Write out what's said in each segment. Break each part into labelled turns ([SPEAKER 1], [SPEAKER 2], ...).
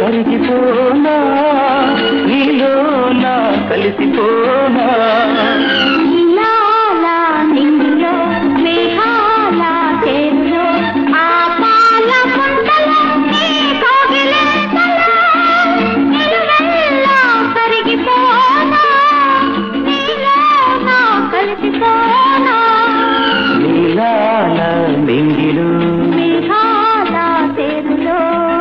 [SPEAKER 1] కరిగిపోనా నీలో నా కలిసిపోనా
[SPEAKER 2] నీలాల నింగిలో మేఘాల తేరులో ఆ పాల పుంతలో నీ కోగిలింతలో నిలువెల్లా కరిగిపోనా నీలో నా కలిసిపోనా
[SPEAKER 1] నీలాల మింగిలు
[SPEAKER 2] మేఘాల తేరులో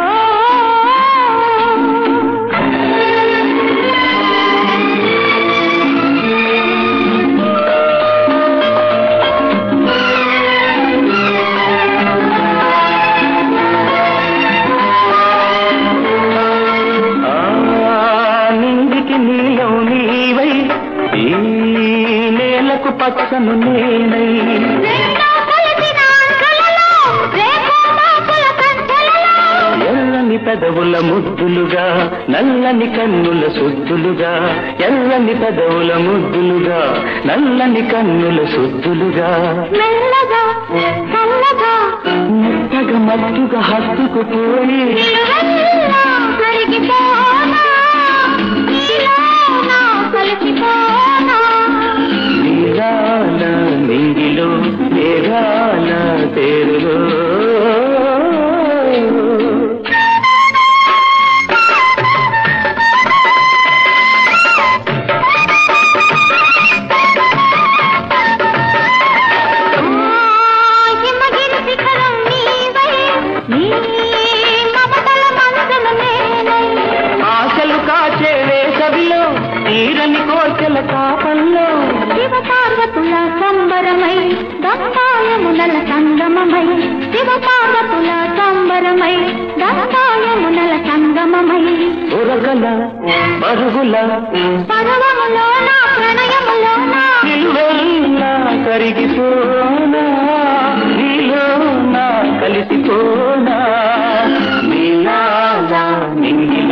[SPEAKER 1] ఆ నింగికి నీలం నీవై ఈ నేలకు పచ్చను నేనై
[SPEAKER 2] రెండో కలిసిన అంకలలో రేపు మాపుల కంచెలలో
[SPEAKER 1] ఎర్రని పెదవుల ముద్దులుగా నల్లని కన్నుల సుద్దులుగా ఎర్రని పెదవుల ముద్దులుగా నల్లని కన్నుల సుద్దులుగా
[SPEAKER 2] మెల్లగా చల్లగా
[SPEAKER 1] మెత్తగా మత్తుగా హత్తుకుపోయి
[SPEAKER 2] నిలువెల్లా కరిగిపోనా నీలో నా కలిసిపోనా
[SPEAKER 1] నీలాల నింగిలో మేఘాల తేరులో
[SPEAKER 2] హిమగిరి శిఖరం నీవై నీ మమతల మంచము నేనై
[SPEAKER 1] ఆశలు కాచే వేసవిలో తీరని కోర్కెల కాపంలో
[SPEAKER 2] శివ పార్వతుల సంబరమై దంతాయమునల సంగమమై శివ పార్వతుల సంబరమై దంతాయమునల సంగమమై
[SPEAKER 1] ఉరగల పరుగుల
[SPEAKER 2] పర్వములో నా ప్రణయములో నా
[SPEAKER 1] నిలువెల్లా కరిగిపోనా నీలో నా కలిసిపోనా నీలాల నింగిలో